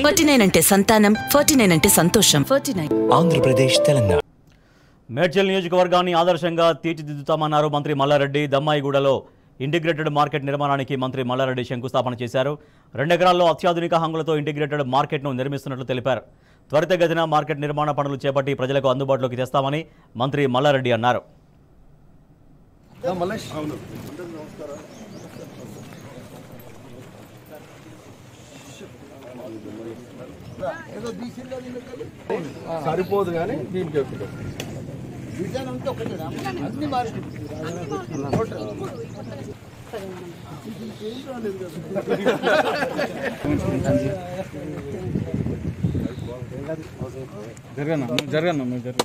forty nine అంటే సంతానం forty nine అంటే సంతోషం ఫార్టీ నైన్ ఆంధ్రప్రదేశ్ తెలంగాణ మేడ్చల్ నియోజకవర్గాన్ని ఆదర్శంగా తీర్చిదిద్దుతామన్నారు మంత్రి మల్లారెడ్డి దమ్మాయిగూడలో ఇంటిగ్రేటెడ్ మార్కెట్ నిర్మాణానికి మంత్రి మల్లారెడ్డి శంకుస్థాపన చేశారు రెండెకరాల్లో అత్యాధునిక హంగులతో ఇంటిగ్రేటెడ్ మార్కెట్ను నిర్మిస్తున్నట్లు తెలిపారు త్వరితగతిన మార్కెట్ నిర్మాణ పనులు చేపట్టి ప్రజలకు అందుబాటులోకి తెస్తామని మంత్రి మల్లారెడ్డి అన్నారు సరిపోదు కానీ దీనికి ఎక్కువ జరగన్నా నువ్వు జరగన్నా నువ్వు జరగ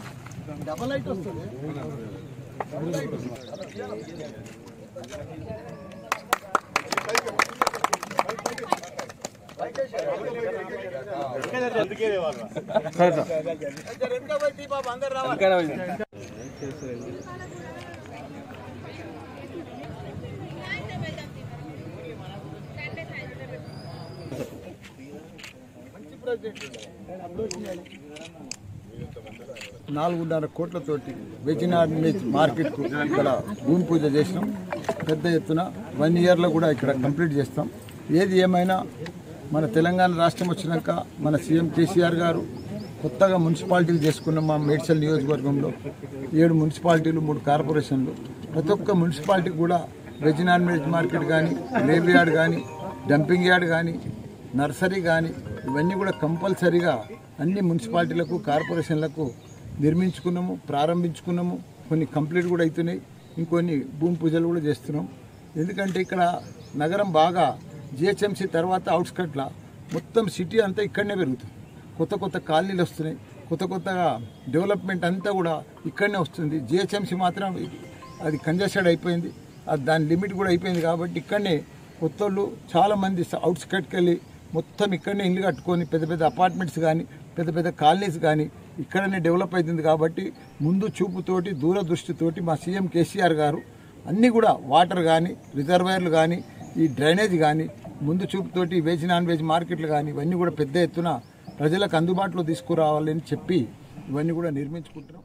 నాలుగున్నర కోట్లతోటి వెజినాడ్ మీట్ మార్కెట్కు ఇక్కడ భూమి పూజ చేసినాం పెద్ద ఎత్తున వన్ ఇయర్లో కూడా ఇక్కడ కంప్లీట్ చేస్తాం ఏది ఏమైనా మన తెలంగాణ రాష్ట్రం వచ్చినాక మన సీఎం కేసీఆర్ గారు కొత్తగా మున్సిపాలిటీలు చేసుకున్నాం మా మేడ్చల్ నియోజకవర్గంలో ఏడు మున్సిపాలిటీలు మూడు కార్పొరేషన్లు ప్రతి ఒక్క మున్సిపాలిటీకి కూడా వెజ్ నాన్ వెజ్ మార్కెట్ కానీ రేవ్ యార్డ్ కానీ డంపింగ్ యార్డ్ కానీ నర్సరీ కానీ ఇవన్నీ కూడా కంపల్సరీగా అన్ని మున్సిపాలిటీలకు కార్పొరేషన్లకు నిర్మించుకున్నాము ప్రారంభించుకున్నాము కొన్ని కంప్లీట్ కూడా అవుతున్నాయి ఇంకొన్ని భూమి పూజలు కూడా చేస్తున్నాం ఎందుకంటే ఇక్కడ నగరం బాగా జిహెచ్ఎంసీ తర్వాత అవుట్స్కట్ల మొత్తం సిటీ అంతా ఇక్కడనే పెరుగుతుంది కొత్త కొత్త కాలనీలు వస్తున్నాయి కొత్త కొత్తగా డెవలప్మెంట్ అంతా కూడా ఇక్కడనే వస్తుంది జిహెచ్ఎంసీ మాత్రం అది కంజెస్టెడ్ అయిపోయింది అది దాని లిమిట్ కూడా అయిపోయింది కాబట్టి ఇక్కడనే కొత్త వాళ్ళు చాలామంది అవుట్స్కట్కి వెళ్ళి మొత్తం ఇక్కడనే ఇల్లు కట్టుకొని పెద్ద పెద్ద అపార్ట్మెంట్స్ కానీ పెద్ద పెద్ద కాలనీస్ కానీ ఇక్కడనే డెవలప్ అవుతుంది కాబట్టి ముందు చూపుతోటి దూరదృష్టితోటి మా సీఎం కేసీఆర్ గారు అన్నీ కూడా వాటర్ కానీ రిజర్వాయర్లు కానీ ఈ డ్రైనేజ్ కానీ ముందు చూపుతోటి వెజ్ నాన్ వెజ్ మార్కెట్లు కానీ ఇవన్నీ కూడా పెద్ద ఎత్తున ప్రజలకు అందుబాటులో తీసుకురావాలని చెప్పి ఇవన్నీ కూడా నిర్మించుకుంటున్నాం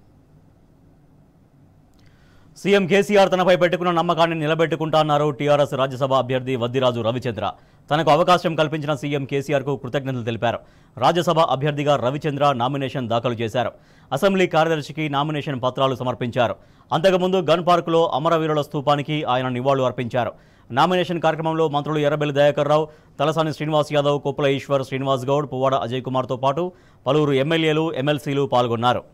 సీఎం కేసీఆర్ తనపై పెట్టుకున్న నమ్మకాన్ని నిలబెట్టుకుంటా అన్నారు టీఆర్ఎస్ రాజ్యసభ అభ్యర్థి వద్దిరాజు రవిచంద్ర తనకు అవకాశం కల్పించిన సీఎం కేసీఆర్కు కృతజ్ఞతలు తెలిపారు రాజ్యసభ అభ్యర్థిగా రవిచంద్ర నామినేషన్ దాఖలు చేశారు అసెంబ్లీ కార్యదర్శికి నామినేషన్ పత్రాలు సమర్పించారు అంతకుముందు గన్ పార్కులో అమరవీరుల స్థూపానికి ఆయన నివాళులు అర్పించారు నామినేషన్ కార్యక్రమంలో మంత్రులు ఎర్రబెల్లి దయాకర్ రావు తలసాని శ్రీనివాస్ యాదవ్ కొప్పుల ఈశ్వర్ శ్రీనివాస్ గౌడ్ పువ్వాడ అజయ్ కుమార్తో పాటు పలువురు ఎమ్మెల్యేలు ఎమ్మెల్సీలు పాల్గొన్నారు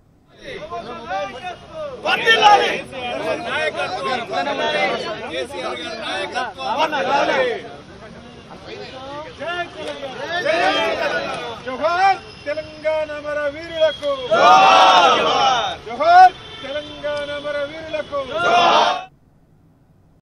జోహార్ తెలంగాణ మర వీరులకు జోహార్ తెలంగాణ మర వీరులకు